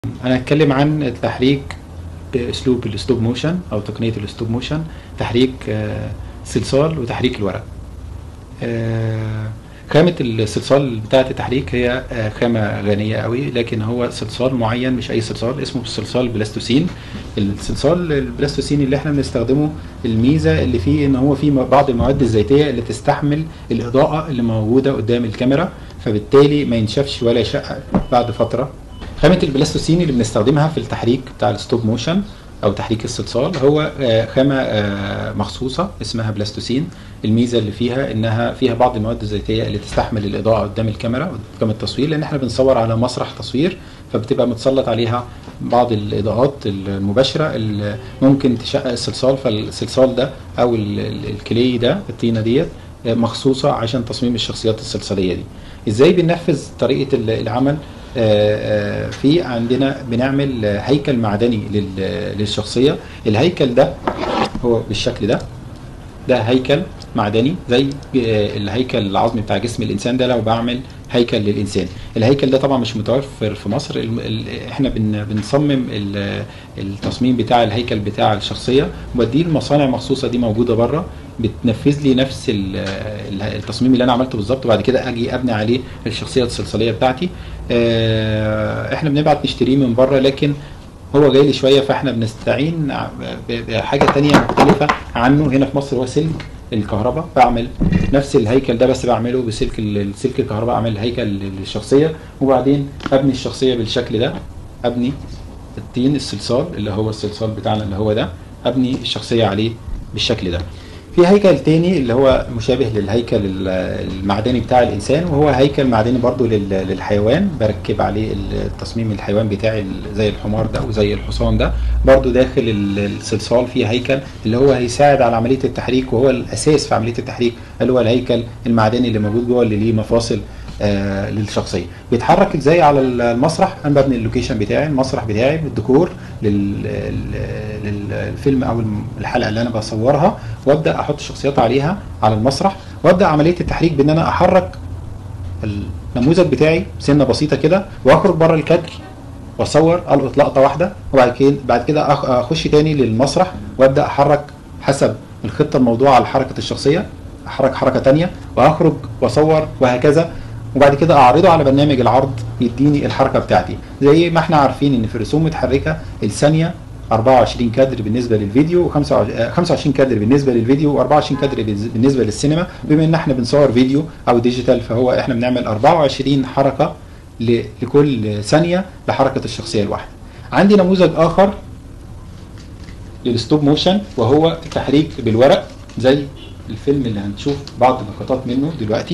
انا هتكلم عن التحريك باسلوب الستوب موشن او تقنيه الستوب موشن تحريك آه، صلصال وتحريك الورق آه، خامة الصلصال بتاعة التحريك هي آه، خامة غنية قوي لكن هو صلصال معين مش أي صلصال اسمه صلصال بلاستوسين الصلصال البلاستوسين اللي احنا بنستخدمه الميزة اللي فيه ان هو فيه بعض المواد الزيتية اللي تستحمل الإضاءة اللي موجودة قدام الكاميرا فبالتالي ما ينشفش ولا يشقق بعد فترة خامة البلاستوسين اللي بنستخدمها في التحريك بتاع الستوب موشن او تحريك الصلصال هو آه، خامة آه، مخصوصة اسمها بلاستوسين الميزة اللي فيها انها فيها بعض المواد الزيتية اللي تستحمل الاضاءة قدام الكاميرا قدام التصوير لان احنا بنصور على مسرح تصوير فبتبقى متسلط عليها بعض الاضاءات المباشرة اللي ممكن تشقق الصلصال فالصلصال ده او ال- ال- الكلي ده الطينة ديت آه، مخصوصة عشان تصميم الشخصيات الصلصالية دي ازاي بننفذ طريقة ال- العمل آه، آه، في عندنا بنعمل آه، هيكل معدني لل- للشخصية الهيكل ده هو بالشكل ده ده هيكل معدني زي آه، الهيكل العظمي بتاع جسم الانسان ده لو بعمل هيكل للانسان الهيكل ده طبعا مش متوفر في مصر الم- ال- احنا بن بنصمم ال- التصميم بتاع الهيكل بتاع الشخصيه وبديه المصانع مخصوصه دي موجوده بره بتنفذ لي نفس ال- ال- التصميم اللي انا عملته بالظبط وبعد كده اجي ابني عليه الشخصيه الصلصاليه بتاعتي آه، احنا بنبعت نشتريه من بره لكن هو غالي شويه فاحنا بنستعين ع- ب- بحاجه تانية مختلفه عنه هنا في مصر هو سلك الكهرباء بعمل نفس الهيكل ده بس بعمله بسلك ال- السلك الكهرباء اعمل هيكل للشخصيه وبعدين ابني الشخصيه بالشكل ده ابني الطين الصلصال اللي هو الصلصال بتاعنا اللي هو ده ابني الشخصيه عليه بالشكل ده في هيكل تاني اللي هو مشابه للهيكل ال- المعدني بتاع الانسان وهو هيكل معدني برضو لل- للحيوان بركب عليه التصميم الحيوان بتاعي ال- زي الحمار ده وزي الحصان ده برضو داخل ال- الصلصال فيه هيكل اللي هو هيساعد على عمليه التحريك وهو الاساس في عمليه التحريك اللي هو الهيكل المعدني اللي موجود جوه اللي ليه مفاصل آه، للشخصيه بيتحرك ازاي على المسرح انا ببني اللوكيشن بتاعي المسرح بتاعي بالديكور لل- لل- للفيلم او الحلقه اللي انا بصورها وابدا احط الشخصيات عليها على المسرح وابدا عمليه التحريك بان انا احرك النموذج بتاعي سنه بسيطه كده واخرج بره الكادر واصور القط لقطه واحده وبعد كده بعد كده أخ- اخش تاني للمسرح وابدا احرك حسب الخطه الموضوعه على حركه الشخصيه احرك حركه تانية واخرج واصور وهكذا وبعد كده اعرضه على برنامج العرض يديني الحركه بتاعتي زي ما احنا عارفين ان في الرسوم متحركه الثانيه 24 كادر بالنسبه للفيديو و25 كادر بالنسبه للفيديو و24 كادر بالنسبه للسينما بما ان احنا بنصور فيديو او ديجيتال فهو احنا بنعمل 24 حركه ل- لكل ثانيه لحركه الشخصيه الواحده عندي نموذج اخر للستوب موشن وهو التحريك بالورق زي الفيلم اللي هنشوف بعض لقطات منه دلوقتي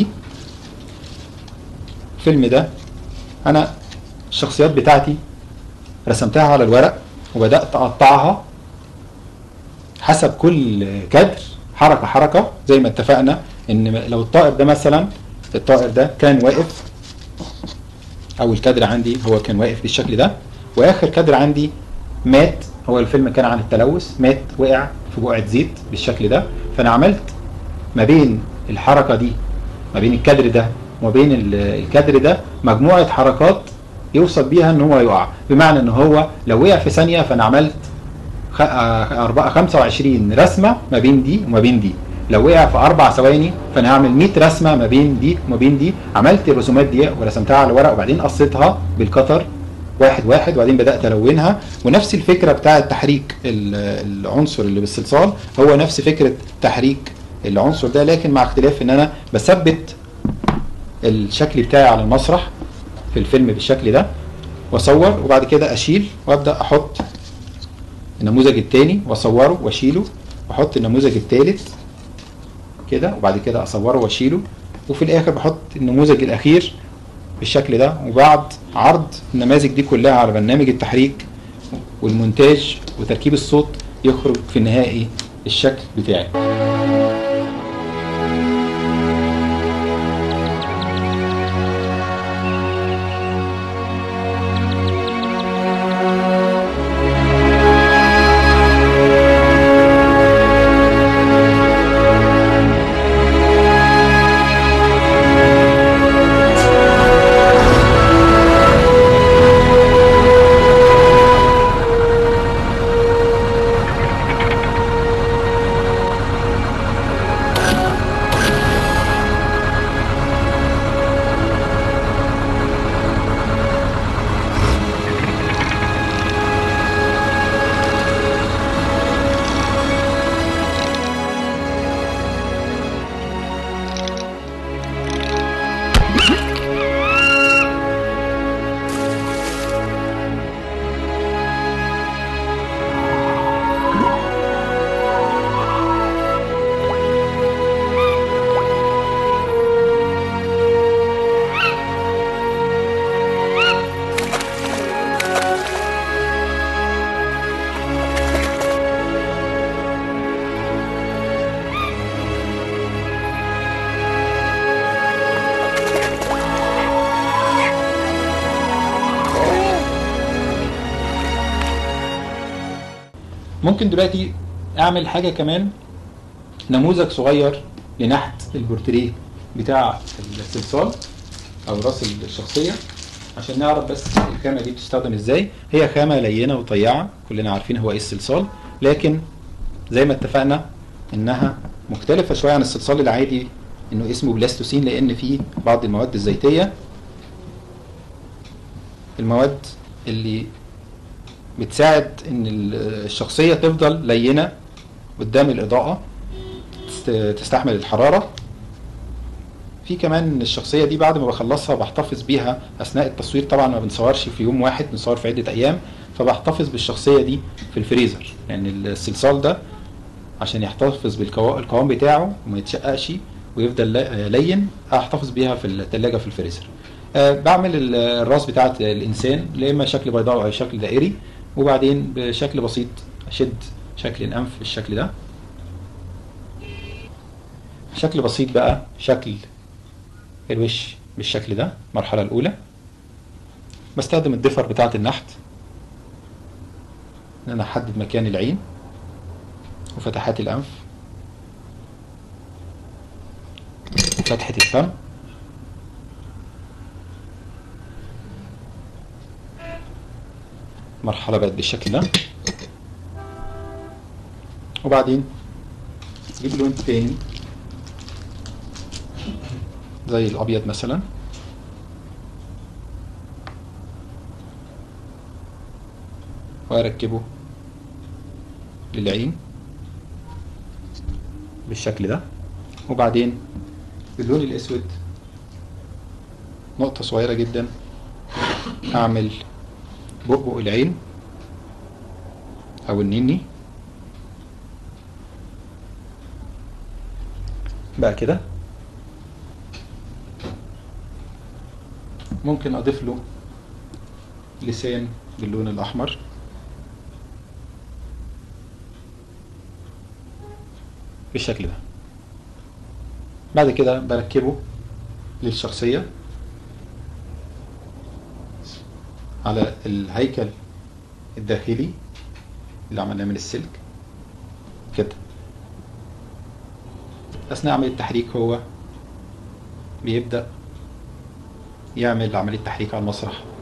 الفيلم ده انا الشخصيات بتاعتي رسمتها على الورق وبدات اقطعها حسب كل كادر حركه حركه زي ما اتفقنا ان لو الطائر ده مثلا الطائر ده كان واقف اول كادر عندي هو كان واقف بالشكل ده واخر كادر عندي مات هو الفيلم كان عن التلوث مات وقع في بقعه زيت بالشكل ده فانا عملت ما بين الحركه دي ما بين الكادر ده وما بين ال- الكادر ده مجموعه حركات يوصل بيها ان هو يقع بمعنى ان هو لو وقع في ثانيه فانا عملت خ- آه، أربعة- 25 رسمه ما بين دي وما بين دي لو وقع في اربع ثواني فانا هعمل 100 رسمه ما بين دي وما بين دي عملت الرسومات دي ورسمتها على ورق وبعدين قصيتها بالقطر واحد واحد وبعدين بدات الونها ونفس الفكره بتاعه تحريك ال- العنصر اللي بالصلصال هو نفس فكره تحريك العنصر ده لكن مع اختلاف ان انا بثبت الشكل بتاعي على المسرح في الفيلم بالشكل ده واصور وبعد كده اشيل وابدا احط النموذج الثاني واصوره واشيله واحط النموذج الثالث كده وبعد كده اصوره واشيله وفي الاخر بحط النموذج الاخير بالشكل ده وبعد عرض النماذج دي كلها على برنامج التحريك والمونتاج وتركيب الصوت يخرج في النهائي الشكل بتاعي ممكن دلوقتي اعمل حاجه كمان نموذج صغير لنحت البورتريه بتاع الصلصال او راس الشخصيه عشان نعرف بس الخامه دي بتستخدم ازاي هي خامه لينه وطيعه كلنا عارفين هو ايه الصلصال لكن زي ما اتفقنا انها مختلفه شويه عن الصلصال العادي انه اسمه بلاستوسين لان فيه بعض المواد الزيتيه المواد اللي بتساعد ان الشخصيه تفضل لينه قدام الاضاءه تست- تستحمل الحراره في كمان الشخصيه دي بعد ما بخلصها بحتفظ بيها اثناء التصوير طبعا ما بنصورش في يوم واحد بنصور في عده ايام فبحتفظ بالشخصيه دي في الفريزر يعني الصلصال ده عشان يحتفظ بالقوام بتاعه وما يتشققش ويفضل ل- لين احتفظ بيها في الثلاجه في الفريزر آه، بعمل ال- الراس بتاعه الانسان لا اما شكل بيضاوي او شكل دائري وبعدين بشكل بسيط اشد شكل الانف بالشكل ده شكل بسيط بقى شكل الوش بالشكل ده المرحله الاولى بستخدم الضفر بتاعه النحت ان انا احدد مكان العين وفتحات الانف وفتحه الفم مرحلة بقت بالشكل ده وبعدين اجيب لون تاني زي الابيض مثلا واركبه للعين بالشكل ده وبعدين باللون الاسود نقطة صغيرة جدا اعمل بؤبؤ العين او النني بقى كده ممكن اضيف له لسان باللون الاحمر بالشكل ده بعد كده بركبه للشخصية على الهيكل الداخلي اللي عملناه من السلك كده أثناء عملية التحريك هو بيبدأ يعمل عملية تحريك على المسرح